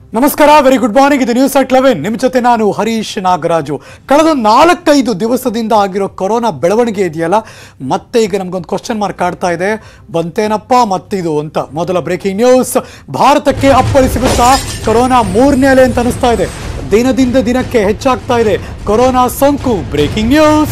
ನಮಸ್ಕಾರ very good morning ಇದು news at eleven ನಿಮ್ಮ ಜೊತೆ ನಾನು ಹರೀಶ್ ನಾಗರಾಜು ಕಳೆದ ನಾಲ್ಕೈದು ದಿವಸದಿಂದ ಆಗಿರೋ ಕೊರೋನಾ ಬೆಳವಣಿಗೆ ಇದೆಯಲ್ಲ ಮತ್ತೆ ಈಗ ನಮ್ಗೊಂದು ಕ್ವಶನ್ ಮಾರ್ಕ್ ಕಾಡ್ತಾ ಇದೆ ಬಂತೇನಪ್ಪ ಮತ್ತಿದು ಅಂತ ಮೊದಲ ಬ್ರೇಕಿಂಗ್ ನ್ಯೂಸ್ ಭಾರತಕ್ಕೆ ಅಪ್ಪಳಿಸಿಬಿಟ್ಟ ಕೊರೋನಾ ಮೂರನೇ ಅಲೆ ಅಂತ ಅನಿಸ್ತಾ ಇದೆ ದಿನದಿಂದ ದಿನಕ್ಕೆ ಹೆಚ್ಚಾಗ್ತಾ ಇದೆ ಕೊರೋನಾ ಸೋಂಕು ಬ್ರೇಕಿಂಗ್ ನ್ಯೂಸ್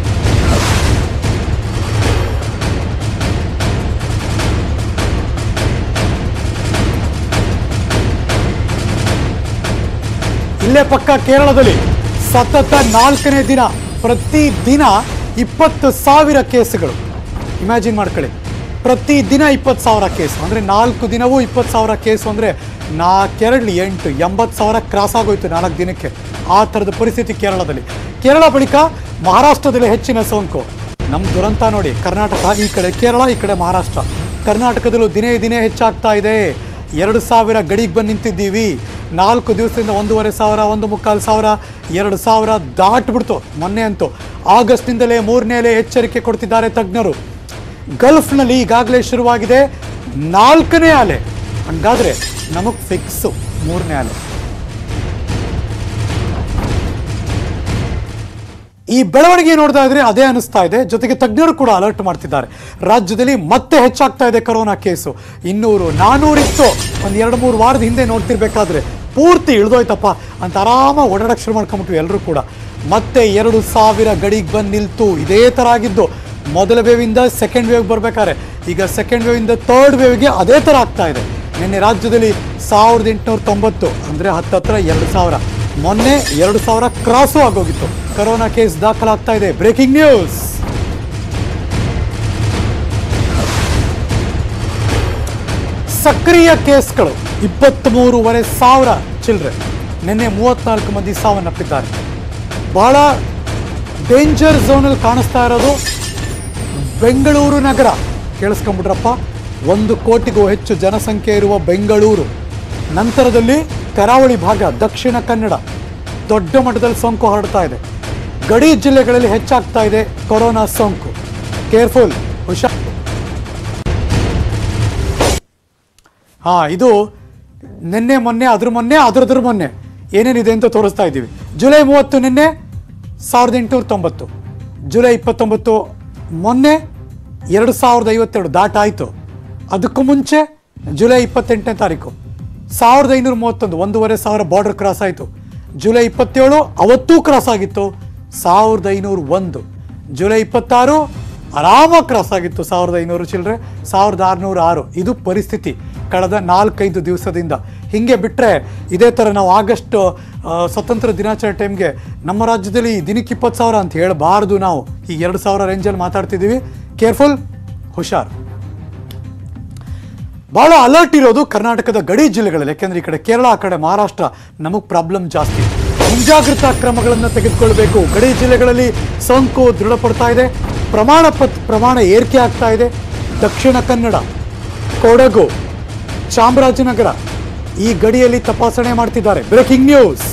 ಇಲ್ಲೇ ಪಕ್ಕ ಕೇರಳದಲ್ಲಿ ಸತತ ನಾಲ್ಕನೇ ದಿನ ಪ್ರತಿ ದಿನ ಇಪ್ಪತ್ತು ಸಾವಿರ ಕೇಸುಗಳು ಇಮ್ಯಾಜಿನ್ ಮಾಡ್ಕೊಳ್ಳಿ ಪ್ರತಿ ದಿನ ಇಪ್ಪತ್ತು ಸಾವಿರ ಕೇಸು ಅಂದರೆ ನಾಲ್ಕು ದಿನವೂ ಇಪ್ಪತ್ತು ಸಾವಿರ ಕೇಸು ಅಂದರೆ ನಾಲ್ಕೆರಡು ಎಂಟು ಎಂಬತ್ತು ಸಾವಿರ ಕ್ರಾಸ್ ಆಗೋಯ್ತು ನಾಲ್ಕು ದಿನಕ್ಕೆ ಆ ಥರದ ಪರಿಸ್ಥಿತಿ ಕೇರಳದಲ್ಲಿ ಕೇರಳ ಬಳಿಕ ಮಹಾರಾಷ್ಟ್ರದಲ್ಲಿ ಹೆಚ್ಚಿನ ಸೋಂಕು ನಮ್ಮ ದುರಂತ ನೋಡಿ ಕರ್ನಾಟಕ ಈ ಕಡೆ ಕೇರಳ ಈ ಕಡೆ ಮಹಾರಾಷ್ಟ್ರ ಕರ್ನಾಟಕದಲ್ಲೂ ದಿನೇ ದಿನೇ ಹೆಚ್ಚಾಗ್ತಾ ಇದೆ ಎರಡು ಸಾವಿರ ಗಡಿಗೆ ಬಂದು ನಿಂತಿದ್ದೀವಿ ನಾಲ್ಕು ದಿವಸದಿಂದ ಒಂದೂವರೆ ಸಾವಿರ ಒಂದು ಮುಕ್ಕಾಲು ಸಾವಿರ ಎರಡು ಸಾವಿರ ದಾಟ್ಬಿಡ್ತು ಮೊನ್ನೆ ಅಂತೂ ಆಗಸ್ಟ್ನಿಂದಲೇ ಮೂರನೇ ಅಲೆ ಎಚ್ಚರಿಕೆ ಕೊಡ್ತಿದ್ದಾರೆ ತಜ್ಞರು ಗಲ್ಫ್ನಲ್ಲಿ ಈಗಾಗಲೇ ಶುರುವಾಗಿದೆ ನಾಲ್ಕನೇ ಅಲೆ ಹಂಗಾದ್ರೆ ನಮಗೆ ಫಿಕ್ಸು ಮೂರನೇ ಅಲೆ ಈ ಬೆಳವಣಿಗೆ ನೋಡ್ತಾ ಇದ್ರೆ ಅದೇ ಅನಿಸ್ತಾ ಇದೆ ಜೊತೆಗೆ ತಜ್ಞರು ಕೂಡ ಅಲರ್ಟ್ ಮಾಡ್ತಿದ್ದಾರೆ ರಾಜ್ಯದಲ್ಲಿ ಮತ್ತೆ ಹೆಚ್ಚಾಗ್ತಾ ಇದೆ ಕೊರೋನಾ ಕೇಸು ಇನ್ನೂರು ನಾನೂರಿತ್ತು ಒಂದು ಎರಡು ಮೂರು ವಾರದ ಹಿಂದೆ ನೋಡ್ತಿರ್ಬೇಕಾದ್ರೆ ಪೂರ್ತಿ ಇಳಿದೋಯ್ತಪ್ಪ ಅಂತ ಆರಾಮಾಗಿ ಓಡಾಡಕ್ಕೆ ಶುರು ಮಾಡ್ಕೊಂಬಿಟ್ವಿ ಎಲ್ಲರೂ ಕೂಡ ಮತ್ತೆ ಎರಡು ಸಾವಿರ ಗಡಿಗೆ ಬಂದು ನಿಲ್ತು ಇದೇ ಥರ ಆಗಿದ್ದು ಮೊದಲ ವೇವಿಂದ ಸೆಕೆಂಡ್ ವೇವ್ ಬರ್ಬೇಕಾದ್ರೆ ಈಗ ಸೆಕೆಂಡ್ ವೇವಿಂದ ಥರ್ಡ್ ವೇವ್ಗೆ ಅದೇ ಥರ ಆಗ್ತಾ ಇದೆ ನಿನ್ನೆ ರಾಜ್ಯದಲ್ಲಿ ಸಾವಿರದ ಎಂಟುನೂರ ತೊಂಬತ್ತು ಅಂದರೆ ಹತ್ತತ್ರ ಎರಡು ಸಾವಿರ ಮೊನ್ನೆ ಎರಡು ಸಾವಿರ ಕ್ರಾಸು ಆಗೋಗಿತ್ತು ಕೊರೋನಾ ಕೇಸ್ ದಾಖಲಾಗ್ತಾ ಇದೆ ಬ್ರೇಕಿಂಗ್ ನ್ಯೂಸ್ ಸಕ್ರಿಯ ಕೇಸ್ಗಳು ಇಪ್ಪತ್ತ್ಮೂರುವರೆ ಸಾವಿರ ಚಿಲ್ಲರೆ ನಿನ್ನೆ ಮೂವತ್ನಾಲ್ಕು ಮಂದಿ ಸಾವನ್ನಪ್ಪಿದ್ದಾರೆ ಬಹಳ ಡೇಂಜರ್ ಝೋನಲ್ಲಿ ಕಾಣಿಸ್ತಾ ಇರೋದು ಬೆಂಗಳೂರು ನಗರ ಕೇಳಿಸ್ಕೊಂಬಿಟ್ರಪ್ಪ ಒಂದು ಕೋಟಿಗೂ ಹೆಚ್ಚು ಜನಸಂಖ್ಯೆ ಇರುವ ಬೆಂಗಳೂರು ನಂತರದಲ್ಲಿ ಕರಾವಳಿ ಭಾಗ ದಕ್ಷಿಣ ಕನ್ನಡ ದೊಡ್ಡ ಮಟ್ಟದಲ್ಲಿ ಸೋಂಕು ಹರಡ್ತಾ ಇದೆ ಗಡಿ ಜಿಲ್ಲೆಗಳಲ್ಲಿ ಹೆಚ್ಚಾಗ್ತಾ ಇದೆ ಕೊರೋನಾ ಸೋಂಕು ಕೇರ್ಫುಲ್ ಹುಷಾರ್ ಹಾ ಇದು ನಿನ್ನೆ ಮೊನ್ನೆ ಅದ್ರ ಮೊನ್ನೆ ಅದ್ರದ್ರ ಮೊನ್ನೆ ಏನೇನಿದೆ ಅಂತ ತೋರಿಸ್ತಾ ಇದ್ದೀವಿ ಜುಲೈ ಮೂವತ್ತು ನಿನ್ನೆ ಸಾವಿರದ ಎಂಟುನೂರ ತೊಂಬತ್ತು ಜುಲೈ ಇಪ್ಪತ್ತೊಂಬತ್ತು ಮೊನ್ನೆ ಎರಡು ಸಾವಿರದ ಐವತ್ತೆರಡು ದಾಟಾಯಿತು ಅದಕ್ಕೂ ಮುಂಚೆ ಜುಲೈ ಇಪ್ಪತ್ತೆಂಟನೇ ತಾರೀಕು ಸಾವಿರದ ಐನೂರ ಮೂವತ್ತೊಂದು ಒಂದೂವರೆ ಸಾವಿರ ಬಾರ್ಡರ್ ಕ್ರಾಸ್ ಆಯಿತು ಜುಲೈ ಇಪ್ಪತ್ತೇಳು ಅವತ್ತೂ ಕ್ರಾಸ್ ಆಗಿತ್ತು ಸಾವಿರದ ಐನೂರ ಒಂದು ಜುಲೈ ಇಪ್ಪತ್ತಾರು ಆರಾಮಾಗಿ ಕ್ರಾಸ್ ಆಗಿತ್ತು ಸಾವಿರದ ಐನೂರು ಚಿಲ್ಲರೆ ಸಾವಿರದ ಆರುನೂರ ಆರು ಇದು ಪರಿಸ್ಥಿತಿ ಕಳೆದ ನಾಲ್ಕೈದು ದಿವಸದಿಂದ ಹೀಗೆ ಬಿಟ್ಟರೆ ಇದೇ ಥರ ನಾವು ಆಗಸ್ಟ್ ಆ, ಸ್ವತಂತ್ರ ದಿನಾಚರಣೆ ಟೈಮ್ಗೆ ನಮ್ಮ ರಾಜ್ಯದಲ್ಲಿ ದಿನಕ್ಕೆ ಇಪ್ಪತ್ತು ಸಾವಿರ ಅಂತ ಹೇಳಬಾರ್ದು ನಾವು ಈ ಎರಡು ಸಾವಿರ ರೇಂಜಲ್ಲಿ ಮಾತಾಡ್ತಿದ್ದೀವಿ ಕೇರ್ಫುಲ್ ಹುಷಾರ್ ಬಹಳ ಅಲರ್ಟ್ ಇರೋದು ಕರ್ನಾಟಕದ ಗಡಿ ಜಿಲ್ಲೆಗಳಲ್ಲಿ ಯಾಕೆಂದ್ರೆ ಈ ಕಡೆ ಕೇರಳ ಆ ಕಡೆ ಮಹಾರಾಷ್ಟ್ರ ನಮಗೆ ಪ್ರಾಬ್ಲಮ್ ಜಾಸ್ತಿ ಮುಂಜಾಗ್ರತಾ ಕ್ರಮಗಳನ್ನು ತೆಗೆದುಕೊಳ್ಬೇಕು ಗಡಿ ಜಿಲ್ಲೆಗಳಲ್ಲಿ ಸೋಂಕು ದೃಢಪಡ್ತಾ ಇದೆ ಪ್ರಮಾಣ ಪತ್ ಪ್ರಮಾಣ ಏರಿಕೆ ಆಗ್ತಾ ಇದೆ ದಕ್ಷಿಣ ಕನ್ನಡ ಕೊಡಗು ಚಾಮರಾಜನಗರ ಈ ಗಡಿಯಲ್ಲಿ ತಪಾಸಣೆ ಮಾಡ್ತಿದ್ದಾರೆ ಬ್ರೇಕಿಂಗ್ ನ್ಯೂಸ್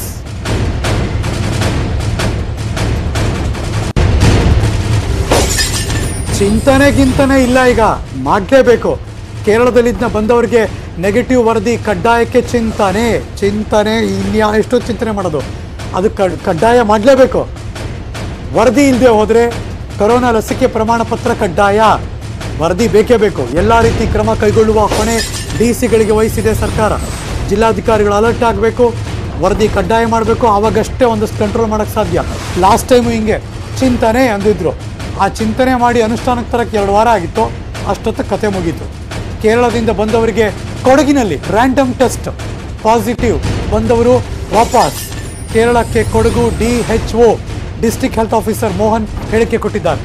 ಚಿಂತನೆಗಿಂತನೇ ಇಲ್ಲ ಈಗ ಮಾಡಲೇಬೇಕು ಕೇರಳದಲ್ಲಿದ್ದ ಬಂದವರಿಗೆ ನೆಗೆಟಿವ್ ವರದಿ ಕಡ್ಡಾಯಕ್ಕೆ ಚಿಂತನೆ ಚಿಂತನೆ ಇನ್ಯಾ ಎಷ್ಟೋ ಚಿಂತನೆ ಮಾಡೋದು ಅದು ಕಡ್- ಕಡ್ಡಾಯ ಮಾಡಲೇಬೇಕು ವರದಿ ಇಲ್ಲದೆ ಹೋದರೆ ಕೊರೋನಾ ಲಸಿಕೆ ಪ್ರಮಾಣ ಪತ್ರ ಕಡ್ಡಾಯ ವರದಿ ಬೇಕೇ ಬೇಕು ಎಲ್ಲ ರೀತಿ ಕ್ರಮ ಕೈಗೊಳ್ಳುವ ಹೊಣೆ ಡಿ ಸಿಗಳಿಗೆ ವಹಿಸಿದೆ ಸರ್ಕಾರ ಜಿಲ್ಲಾಧಿಕಾರಿಗಳು ಅಲರ್ಟ್ ಆಗಬೇಕು ವರದಿ ಕಡ್ಡಾಯ ಮಾಡಬೇಕು ಆವಾಗಷ್ಟೇ ಒಂದಷ್ಟು ಕಂಟ್ರೋಲ್ ಮಾಡೋಕ್ಕೆ ಸಾಧ್ಯ ಲಾಸ್ಟ್ ಟೈಮು ಹಿಂಗೆ ಚಿಂತನೆ ಅಂದಿದ್ರು ಆ ಚಿಂತನೆ ಮಾಡಿ ಅನುಷ್ಠಾನಕ್ಕೆ ತರಕ್ಕೆ ಎರಡು ವಾರ ಆಗಿತ್ತು ಅಷ್ಟೊತ್ತು ಕತೆ ಮುಗೀತು ಕೇರಳದಿಂದ ಬಂದವರಿಗೆ ಕೊಡಗಿನಲ್ಲಿ ರ್ಯಾಂಡಮ್ ಟೆಸ್ಟ್ ಪಾಸಿಟಿವ್ ಬಂದವರು ವಾಪಸ್ ಕೇರಳಕ್ಕೆ Kodagu D H O district health officer Mohan ಹೇಳಿಕೆ ಕೊಟ್ಟಿದ್ದಾರೆ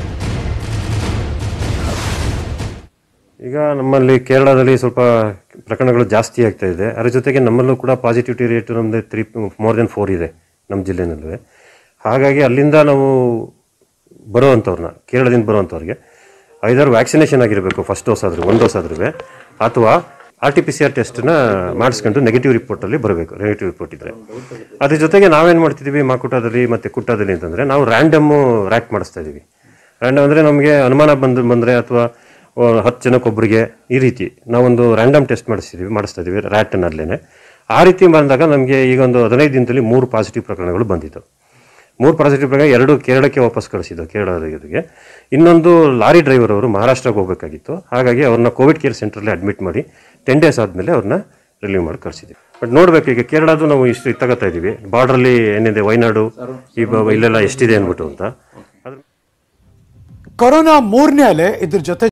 ಈಗ ನಮ್ಮಲ್ಲಿ ಕೇರಳದಲ್ಲಿ ಸ್ವಲ್ಪ ಪ್ರಕರಣಗಳು ಜಾಸ್ತಿ ಆಗ್ತಾ ಇದೆ ಅದರ ಜೊತೆಗೆ ನಮ್ಮಲ್ಲೂ ಕೂಡ ಪಾಸಿಟಿವಿಟಿ ರೇಟ್ ನಮ್ಮದು ತ್ರೀ ಮೋರ್ ದೆನ್ ಫೋರ್ ಇದೆ ನಮ್ಮ ಜಿಲ್ಲೆನಲ್ಲೂ ಹಾಗಾಗಿ ಅಲ್ಲಿಂದ ನಾವು ಬರೋವಂಥವ್ರನ್ನ ಕೇರಳದಿಂದ ಬರೋವಂಥವ್ರಿಗೆ ಐದಾರು ವ್ಯಾಕ್ಸಿನೇಷನ್ ಆಗಿರಬೇಕು ಫಸ್ಟ್ ಡೋಸ್ ಆದ್ರೆ ಒಂದು ಡೋಸ್ ಆದ್ರೂ ಅಥವಾ R T P C R ಟೆಸ್ಟ್ನ ಮಾಡಿಸ್ಕೊಂಡು ನೆಗೆಟಿವ್ ರಿಪೋರ್ಟಲ್ಲಿ ಬರಬೇಕು ನೆಗೆಟಿವ್ ರಿಪೋರ್ಟ್ ಇದ್ದರೆ ಅದ್ರ ಜೊತೆಗೆ ನಾವೇನು ಮಾಡ್ತಿದ್ದೀವಿ ಮಾಕುಟದಲ್ಲಿ ಮತ್ತು ಕುಟ್ಟದಲ್ಲಿ ಅಂತಂದರೆ ನಾವು ರ್ಯಾಂಡಮ್ಮು ರ್ಯಾಕ್ ಮಾಡಿಸ್ತಾ ಇದ್ದೀವಿ ರ್ಯಾಂಡಮ್ ಅಂದರೆ ನಮಗೆ ಅನುಮಾನ ಬಂದು ಬಂದರೆ ಅಥವಾ ಹತ್ತು ಜನಕ್ಕೊಬ್ಬರಿಗೆ ಈ ರೀತಿ ನಾವೊಂದು ರ್ಯಾಂಡಮ್ ಟೆಸ್ಟ್ ಮಾಡಿಸ್ತಿದ್ದೀವಿ ಮಾಡಿಸ್ತಾ ಇದ್ದೀವಿ ರ್ಯಾಟನಲ್ಲೇ ಆ ರೀತಿ ಬಂದಾಗ ನಮಗೆ ಈಗ ಒಂದು ಹದಿನೈದು ದಿನದಲ್ಲಿ ಮೂರು ಪಾಸಿಟಿವ್ ಪ್ರಕರಣಗಳು ಬಂದಿದ್ದು ಮೂರು ಪಾಸಿಟಿವ್ ಪ್ರಕರಣ ಎರಡು ಕೇರಳಕ್ಕೆ ವಾಪಸ್ ಕಳಿಸಿದ್ದು ಕೇರಳದವರಿಗೆ ಇನ್ನೊಂದು ಲಾರಿ ಡ್ರೈವರ್ ಅವರು ಮಹಾರಾಷ್ಟ್ರಕ್ಕೆ ಹೋಗಬೇಕಾಗಿತ್ತು ಹಾಗಾಗಿ ಅವ್ರನ್ನ ಕೋವಿಡ್ ಕೇರ್ ಸೆಂಟ್ರಲ್ಲಿ ಅಡ್ಮಿಟ್ ಮಾಡಿ ಟೆನ್ ಡೇಸ್ ಆದಮೇಲೆ ಅವ್ರನ್ನ ರಿಲೀವ್ ಮಾಡಿ ಕಳಿಸಿದ್ವಿ ಬಟ್ ನೋಡ್ಬೇಕು ಈಗ ಕೇರಳದು ನಾವು ಇಷ್ಟು ತಗೋತಾ ಇದ್ದೀವಿ ಬಾರ್ಡ್ರಲ್ಲಿ ಏನಿದೆ ವೈನಾಡು ಈ ಬ- ಇಲ್ಲೆಲ್ಲ ಎಷ್ಟಿದೆ ಅಂದ್ಬಿಟ್ಟು ಅಂತ ಅದ್ರ ಕೊರೋನಾ ಮೂರನೇ ಅಲೆ ಇದ್ರ ಜೊತೆ